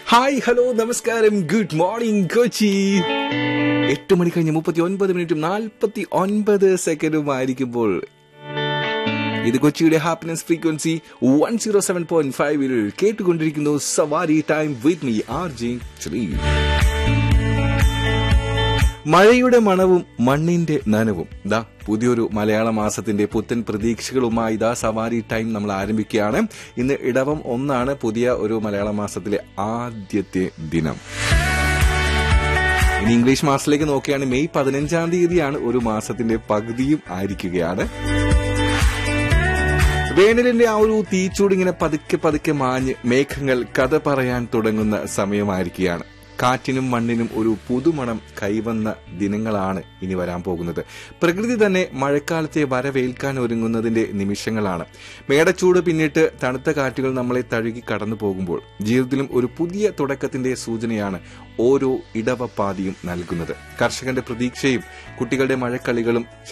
hi hello നമസ്കാരം good morning Kochi എട്ട് മണി കഴിഞ്ഞ് മുപ്പത്തി ഒൻപത് മിനിറ്റും നാൽപ്പത്തി ഒൻപത് സെക്കൻഡുമായിരിക്കുമ്പോൾ ഇത് കൊച്ചിയുടെ happiness frequency one zero seven point ഫൈവിൽ കേട്ടുകൊണ്ടിരിക്കുന്നു സവാരി time with me R J Sree മഴയുടെ മണവും മണ്ണിന്റെ നനവും ദാ പുതിയൊരു മലയാള മാസത്തിന്റെ പുത്തൻ പ്രതീക്ഷകളുമായി ദാ സവാരി ടൈം നമ്മൾ ആരംഭിക്കുകയാണ് ഇന്ന് ഇടവം ഒന്നാണ് പുതിയ ഒരു മലയാള മാസത്തിലെ ആദ്യത്തെ ദിനം ഇനി ഇംഗ്ലീഷ് മാസത്തിലേക്ക് നോക്കുകയാണ് മെയ് പതിനഞ്ചാം തീയതിയാണ് ഒരു മാസത്തിന്റെ പകുതിയും ആയിരിക്കുകയാണ് വേനലിന്റെ ആ ഒരു തീച്ചൂട് ഇങ്ങനെ പതുക്കെ പതുക്കെ മാഞ്ഞ് മേഘങ്ങൾ കഥ പറയാൻ തുടങ്ങുന്ന സമയമായിരിക്കുകയാണ് കാറ്റിനും മണ്ണിനും ഒരു പുതുമണം കൈവന്ന ദിനങ്ങളാണ് ഇനി വരാൻ പോകുന്നത് പ്രകൃതി തന്നെ മഴക്കാലത്തെ വരവേൽക്കാൻ ഒരുങ്ങുന്നതിന്റെ നിമിഷങ്ങളാണ് മേടച്ചൂട് പിന്നിട്ട് തണുത്ത കാറ്റുകൾ നമ്മളെ തഴുകി കടന്നു പോകുമ്പോൾ ജീവിതത്തിലും ഒരു പുതിയ തുടക്കത്തിന്റെ സൂചനയാണ് ഓരോ ഇടവപ്പാതിയും നൽകുന്നത് കർഷകന്റെ പ്രതീക്ഷയും കുട്ടികളുടെ മഴക്കളികളും